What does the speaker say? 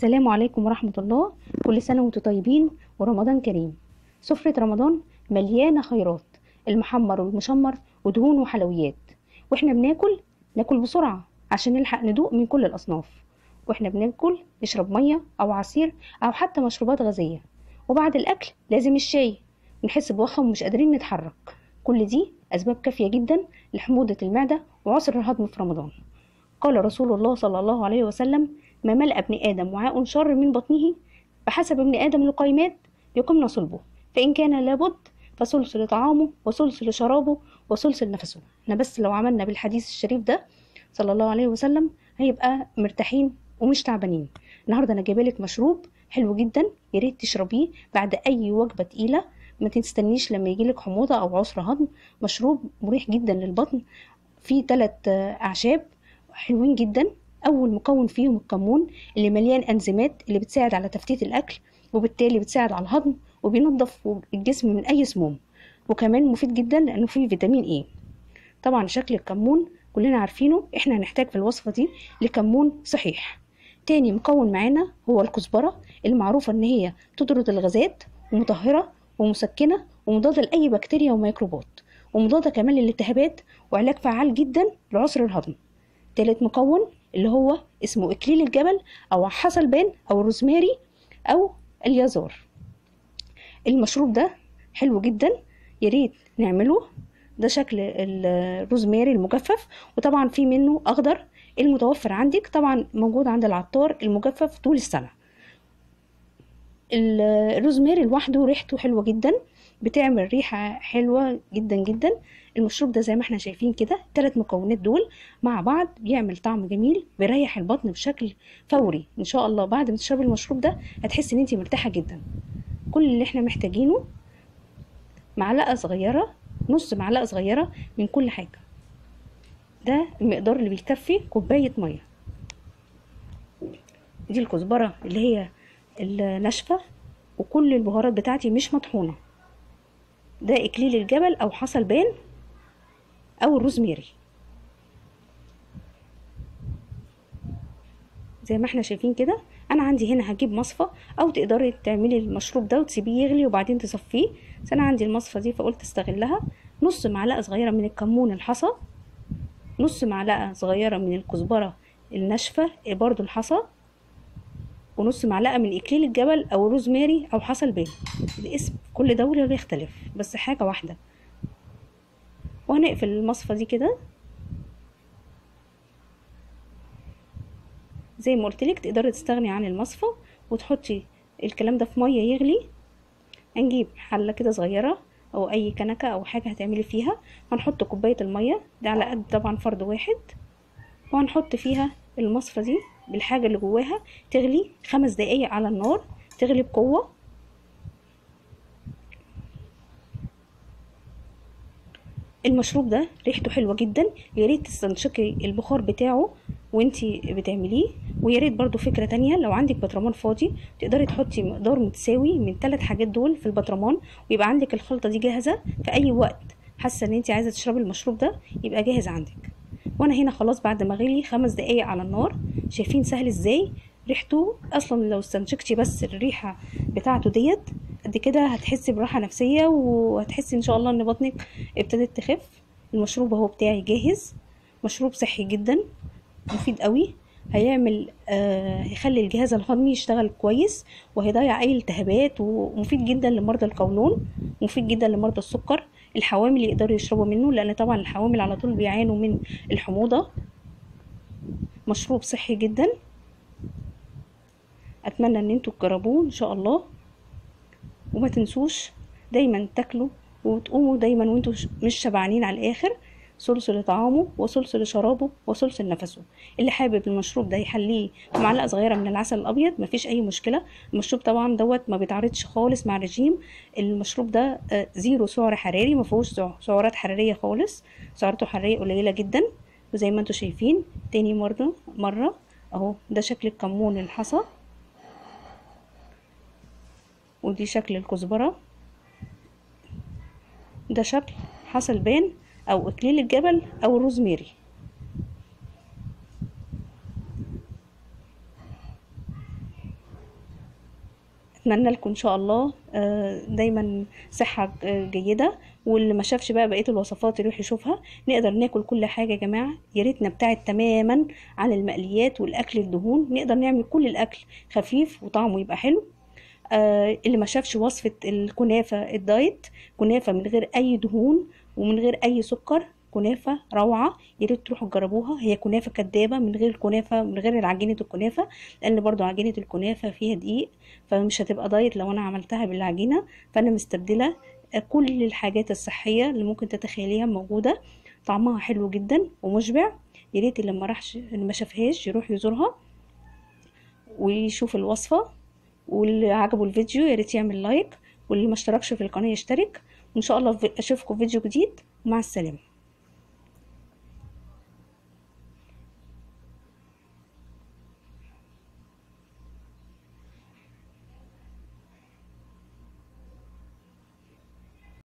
السلام عليكم ورحمة الله كل سنة وانتم طيبين ورمضان كريم سفرة رمضان مليانة خيرات المحمر والمشمر ودهون وحلويات واحنا بناكل ناكل بسرعة عشان نلحق ندوق من كل الأصناف واحنا بناكل نشرب مية أو عصير أو حتى مشروبات غازية وبعد الأكل لازم الشاي ونحس بوخم ومش قادرين نتحرك كل دي أسباب كافية جدا لحموضة المعدة وعسر الهضم في رمضان قال رسول الله صلى الله عليه وسلم ما ملأ ابن آدم وعاء شر من بطنه بحسب ابن آدم القيمات يقمن صلبه فإن كان لابد فثلث لطعامه وثلث لشرابه وثلث لنفسه احنا بس لو عملنا بالحديث الشريف ده صلى الله عليه وسلم هيبقى مرتاحين ومش تعبانين النهارده انا جايبه لك مشروب حلو جدا يا ريت تشربيه بعد اي وجبه تقيله ما تستنيش لما يجيلك حموضه او عسر هضم مشروب مريح جدا للبطن فيه ثلاث اعشاب حلوين جدا اول مكون فيهم الكمون اللي مليان انزيمات اللي بتساعد على تفتيت الاكل وبالتالي بتساعد على الهضم وبينظف الجسم من اي سموم وكمان مفيد جدا لانه فيه فيتامين اي طبعا شكل الكمون كلنا عارفينه احنا هنحتاج في الوصفه دي لكمون صحيح تاني مكون معانا هو الكزبره المعروفه ان هي تطرد الغازات ومطهره ومسكنه ومضاده لاي بكتيريا وميكروبات ومضاده كمان للالتهابات وعلاج فعال جدا لعسر الهضم تالت مكون اللي هو اسمه اكليل الجبل او حصلبان او الروزماري او اليازار المشروب ده حلو جدا يا ريت نعمله ده شكل الروزماري المجفف وطبعا في منه اخضر المتوفر عندك طبعا موجود عند العطار المجفف طول السنه الروزماري لوحده ريحته حلوه جدا بتعمل ريحه حلوه جدا جدا المشروب ده زي ما احنا شايفين كده الثلاث مكونات دول مع بعض بيعمل طعم جميل بيريح البطن بشكل فوري ان شاء الله بعد ما تشربي المشروب ده هتحسي ان انت مرتاحه جدا كل اللي احنا محتاجينه معلقه صغيره نص معلقه صغيره من كل حاجه ده المقدار اللي بيكفي كوبايه ميه دي الكزبره اللي هي الناشفه وكل البهارات بتاعتي مش مطحونه ده اكليل الجبل او حصلبان او الروزميري زي ما احنا شايفين كده انا عندي هنا هجيب مصفى او تقدري تعملي المشروب ده وتسيبيه يغلي وبعدين تصفيه بس انا عندي المصفى دي فقلت استغلها نص معلقه صغيره من الكمون الحصى نص معلقه صغيره من الكزبره الناشفه برضو الحصى ونص معلقه من اكليل الجبل او الروزماري او حصلبان الاسم كل دوله بيختلف بس حاجه واحده وهنقفل المصفى دي كده زي ما قلت لك تقدري تستغني عن المصفى وتحطي الكلام ده في ميه يغلي هنجيب حله كده صغيره او اي كنكه او حاجه هتعملي فيها هنحط كوبايه الميه ده على قد طبعا فرد واحد وهنحط فيها المصفى دي بالحاجه اللي جواها تغلي خمس دقايق على النار تغلي بقوه المشروب ده ريحته حلوه جدا يا ريت تستنشقي البخار بتاعه وانتي بتعمليه ويا ريت برضو فكره تانية لو عندك بطرمان فاضي تقدري تحطي مقدار متساوي من ثلاث حاجات دول في البطرمان ويبقى عندك الخلطه دي جاهزه في اي وقت حاسه ان انت عايزه تشربي المشروب ده يبقى جاهز عندك وانا هنا خلاص بعد ما غلي خمس دقايق على النار شايفين سهل ازاي ريحته اصلا لو استنشقتي بس الريحه بتاعته ديت قد كده هتحسي براحه نفسيه وهتحسي ان شاء الله ان بطنك ابتدت تخف المشروب اهو بتاعي جاهز مشروب صحي جدا مفيد قوي هيعمل آه هيخلي الجهاز الهضمي يشتغل كويس وهيضيع اي التهابات ومفيد جدا لمرضى القولون مفيد جدا لمرضى السكر الحوامل يقدروا يشربوا منه لان طبعا الحوامل على طول بيعانوا من الحموضه مشروب صحي جدا اتمنى ان انتوا تجربوه ان شاء الله وما تنسوش دايما تاكلوا وتقوموا دايما وانتوا مش شبعانين على الاخر ثلث لطعامه وثلث لشرابه وثلث لنفسه اللي حابب المشروب ده يحليه بمعلقه صغيره من العسل الابيض مفيش اي مشكله المشروب طبعا دوت ما بيتعرضش خالص مع الرجيم المشروب ده زيرو سعر حراري ما فيهوش سعرات حراريه خالص سعراته حراريه قليله جدا وزي ما انتوا شايفين تاني مره مره اهو ده شكل الكمون الحصى ودي شكل الكزبره ده شكل حصلبان او اكليل الجبل او الروزماري اتمنى لكم ان شاء الله آه، دايما صحة آه، جيدة واللي ما شافش بقى بقية الوصفات يروح يشوفها نقدر ناكل كل حاجة يا جماعة يا ريت نبتعد تماما عن المقليات والاكل الدهون نقدر نعمل كل الاكل خفيف وطعمه يبقى حلو آه، اللي ما شافش وصفة الكنافة الدايت كنافة من غير أي دهون ومن غير أي سكر كنافة روعة يا ريت تروحوا تجربوها هي كنافة كدابة من غير الكنافة من غير عجينة الكنافة لأن برضو عجينة الكنافة فيها دقيق فمش هتبقى دايت لو أنا عملتها بالعجينة فأنا مستبدلة كل الحاجات الصحية اللي ممكن تتخيليها موجودة طعمها حلو جدا ومشبع يا ريت اللي ما راحش اللي ما شافهاش يروح يزورها ويشوف الوصفة واللي عجبه الفيديو يا ريت يعمل لايك واللي ما اشتركش في القناة يشترك وان شاء الله اشوفكم في فيديو جديد مع السلامة